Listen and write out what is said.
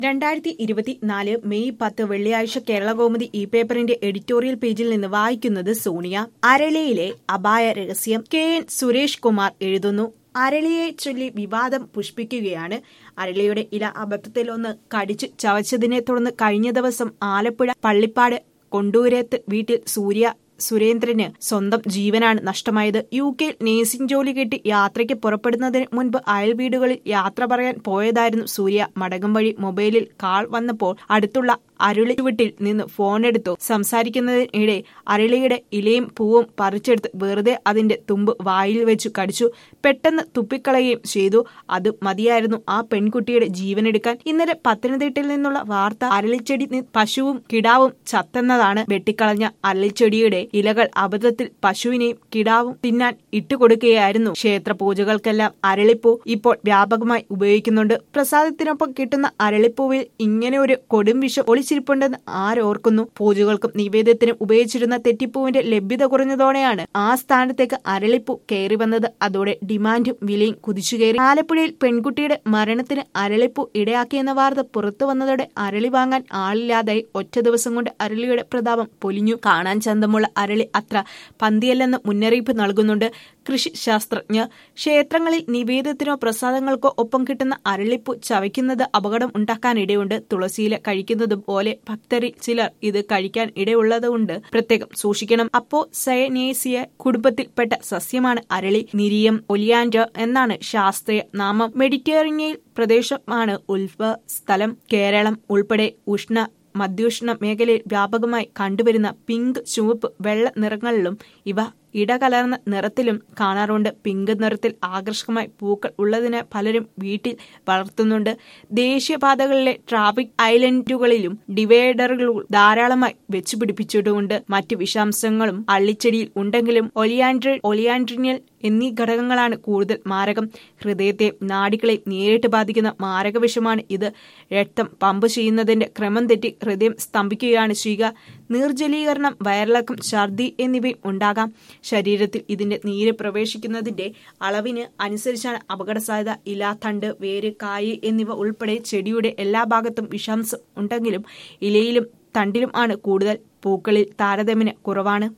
രണ്ടായിരത്തി ഇരുപത്തിനാല് മെയ് പത്ത് വെള്ളിയാഴ്ച കേരളകൗമുദി ഇ പേപ്പറിന്റെ എഡിറ്റോറിയൽ പേജിൽ നിന്ന് വായിക്കുന്നത് സോണിയ അരളിയിലെ അപായ രഹസ്യം കെ എൻ സുരേഷ് കുമാർ എഴുതുന്നു അരളിയെ ചൊല്ലി വിവാദം പുഷ്പിക്കുകയാണ് അരളിയുടെ ഇല അബദ്ധത്തിൽ ഒന്ന് കടിച്ചു ചവച്ചതിനെ തുടർന്ന് കഴിഞ്ഞ ദിവസം ആലപ്പുഴ പള്ളിപ്പാട് കൊണ്ടൂരത്ത് വീട്ടിൽ സൂര്യ സുരേന്ദ്രന് സ്വന്തം ജീവനാണ് നഷ്ടമായത് യു കെയിൽ നേഴ്സിംഗ് ജോലി കിട്ടി യാത്രയ്ക്ക് പുറപ്പെടുന്നതിന് മുൻപ് അയൽ വീടുകളിൽ യാത്ര പറയാൻ പോയതായിരുന്നു സൂര്യ മടങ്ങും വഴി മൊബൈലിൽ കാൾ വന്നപ്പോൾ അടുത്തുള്ള അരുളി വീട്ടിൽ നിന്ന് ഫോണെടുത്തു സംസാരിക്കുന്നതിനിടെ അരളിയുടെ ഇലയും പൂവും പറിച്ചെടുത്ത് വെറുതെ അതിന്റെ തുമ്പ് വായിൽ വെച്ചു കടിച്ചു പെട്ടെന്ന് തുപ്പിക്കളയുകയും ചെയ്തു അത് മതിയായിരുന്നു ആ പെൺകുട്ടിയുടെ ജീവനെടുക്കാൻ ഇന്നലെ പത്തനംതിട്ടയിൽ നിന്നുള്ള വാർത്ത അരളിച്ചെടി പശുവും കിടാവും ചത്തെന്നതാണ് വെട്ടിക്കളഞ്ഞ അരളിച്ചെടിയുടെ ഇലകൾ അബദ്ധത്തിൽ പശുവിനെയും കിടാവും തിന്നാൻ ഇട്ടുകൊടുക്കുകയായിരുന്നു ക്ഷേത്ര പൂജകൾക്കെല്ലാം അരളിപ്പൂ ഇപ്പോൾ വ്യാപകമായി ഉപയോഗിക്കുന്നുണ്ട് പ്രസാദത്തിനൊപ്പം കിട്ടുന്ന അരളിപ്പൂവിൽ ഇങ്ങനെ ഒരു കൊടും വിഷം ഒളിച്ചിരിപ്പുണ്ടെന്ന് ആരോർക്കുന്നു പൂജകൾക്കും നിവേദ്യത്തിനും ഉപയോഗിച്ചിരുന്ന തെറ്റിപ്പൂവിന്റെ ലഭ്യത കുറഞ്ഞതോടെയാണ് ആ സ്ഥാനത്തേക്ക് അരളിപ്പൂ കയറി വന്നത് അതോടെ ഡിമാൻഡും വിലയും കുതിച്ചുകയറി ആലപ്പുഴയിൽ പെൺകുട്ടിയുടെ മരണത്തിന് അരളിപ്പൂ ഇടയാക്കിയെന്ന വാർത്ത പുറത്തു വന്നതോടെ അരളി വാങ്ങാൻ ആളില്ലാതായി ഒറ്റ ദിവസം കൊണ്ട് അരളിയുടെ പ്രതാപം പൊലിഞ്ഞു കാണാൻ ചന്തമുള്ള അരളി അത്ര പന്തിയല്ലെന്ന് മുന്നറിയിപ്പ് നൽകുന്നുണ്ട് കൃഷി ശാസ്ത്രജ്ഞർ ക്ഷേത്രങ്ങളിൽ നിവേദ്യത്തിനോ പ്രസാദങ്ങൾക്കോ ഒപ്പം കിട്ടുന്ന അരളിപ്പൂ ചവയ്ക്കുന്നത് അപകടം ഉണ്ടാക്കാനിടയുണ്ട് തുളസിയില കഴിക്കുന്നതും പോലെ ഭക്തരിൽ ചിലർ ഇത് കഴിക്കാൻ ഇടയുള്ളതുകൊണ്ട് പ്രത്യേകം സൂക്ഷിക്കണം അപ്പോ സയനേസിയ കുടുംബത്തിൽപ്പെട്ട സസ്യമാണ് അരളി നിരിയം ഒലിയാൻഡർ എന്നാണ് ശാസ്ത്രീയ നാമം മെഡിറ്ററേനിയൻ പ്രദേശമാണ് ഉത്ഭവ സ്ഥലം കേരളം ഉൾപ്പെടെ ഉഷ്ണ മധ്യോഷ്ണ മേഖലയിൽ വ്യാപകമായി കണ്ടുവരുന്ന പിങ്ക് ചുവപ്പ് വെള്ള നിറങ്ങളിലും ഇവ ഇടകലർന്ന നിറത്തിലും കാണാറുണ്ട് പിങ്ക് നിറത്തിൽ ആകർഷകമായി പൂക്കൾ ഉള്ളതിന് പലരും വീട്ടിൽ വളർത്തുന്നുണ്ട് ദേശീയപാതകളിലെ ട്രാഫിക് ഐലൻഡുകളിലും ഡിവൈഡറുകളും ധാരാളമായി വെച്ചു പിടിപ്പിച്ചിട്ടുമുണ്ട് മറ്റു വിഷാംശങ്ങളും അള്ളിച്ചെടിയിൽ ഉണ്ടെങ്കിലും ഒലിയാൻഡ്രി ഒലിയാൻഡ്രിനിയൽ എന്നീ ഘടകങ്ങളാണ് കൂടുതൽ മാരകം ഹൃദയത്തെ നാടികളെ നേരിട്ട് ബാധിക്കുന്ന മാരകവിഷമാണ് ഇത് രക്തം പമ്പ് ചെയ്യുന്നതിന്റെ ക്രമം തെറ്റി ഹൃദയം സ്തംഭിക്കുകയാണ് ചെയ്യുക നിർജ്ജലീകരണം വയറിളക്കം ഛർദി എന്നിവയും ഉണ്ടാകാം ശരീരത്തിൽ ഇതിന്റെ നീര് പ്രവേശിക്കുന്നതിന്റെ അളവിന് അനുസരിച്ചാണ് അപകട സാധ്യത ഇല തണ്ട് വേര് കായ് എന്നിവ ഉൾപ്പെടെ ചെടിയുടെ എല്ലാ ഭാഗത്തും വിഷാംശം ഉണ്ടെങ്കിലും ഇലയിലും തണ്ടിലും ആണ് കൂടുതൽ പൂക്കളിൽ താരതമ്യേന കുറവാണ്